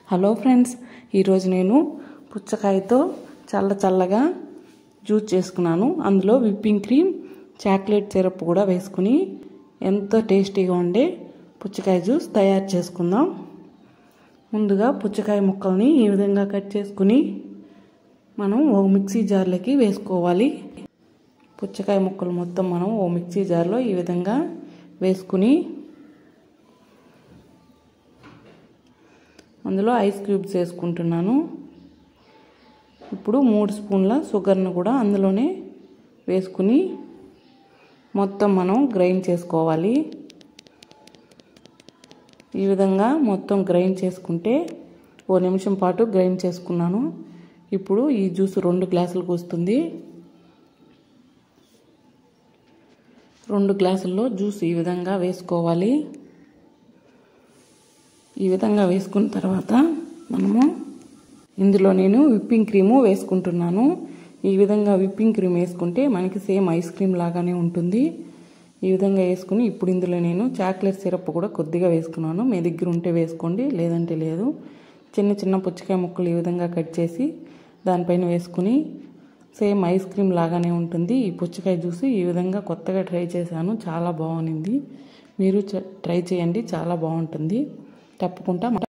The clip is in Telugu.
హలో ఫ్రెండ్స్ ఈరోజు నేను పుచ్చకాయతో చల్ల చల్లగా జ్యూస్ చేసుకున్నాను అందులో విప్పింగ్ క్రీమ్ చాక్లెట్ సిరప్ కూడా వేసుకుని ఎంతో టేస్టీగా ఉండే పుచ్చకాయ జ్యూస్ తయారు చేసుకుందాం ముందుగా పుచ్చకాయ ముక్కల్ని ఈ విధంగా కట్ చేసుకుని మనం ఓ మిక్సీ జార్లోకి వేసుకోవాలి పుచ్చకాయ ముక్కలు మొత్తం మనం ఓ మిక్సీ జార్లో ఈ విధంగా వేసుకుని అందులో ఐస్ క్యూబ్స్ వేసుకుంటున్నాను ఇప్పుడు మూడు స్పూన్ల షుగర్ను కూడా అందులోనే వేసుకుని మొత్తం మనం గ్రైండ్ చేసుకోవాలి ఈ విధంగా మొత్తం గ్రైండ్ చేసుకుంటే ఓ నిమిషం పాటు గ్రైండ్ చేసుకున్నాను ఇప్పుడు ఈ జ్యూస్ రెండు గ్లాసులకు వస్తుంది రెండు గ్లాసుల్లో జ్యూస్ ఈ విధంగా వేసుకోవాలి ఈ విధంగా వేసుకున్న తర్వాత మనము ఇందులో నేను విప్పింగ్ క్రీము వేసుకుంటున్నాను ఈ విధంగా విప్పింగ్ క్రీమ్ వేసుకుంటే మనకి సేమ్ ఐస్ క్రీమ్ లాగానే ఉంటుంది ఈ విధంగా వేసుకుని ఇప్పుడు ఇందులో నేను చాక్లెట్ సిరప్ కూడా కొద్దిగా వేసుకున్నాను మీ దగ్గర ఉంటే వేసుకోండి లేదంటే లేదు చిన్న చిన్న పుచ్చకాయ ముక్కలు ఈ విధంగా కట్ చేసి దానిపైన వేసుకుని సేమ్ ఐస్ క్రీమ్ లాగానే ఉంటుంది ఈ పుచ్చకాయ జ్యూస్ ఈ విధంగా కొత్తగా ట్రై చేశాను చాలా బాగుంది మీరు ట్రై చేయండి చాలా బాగుంటుంది తప్పకుండా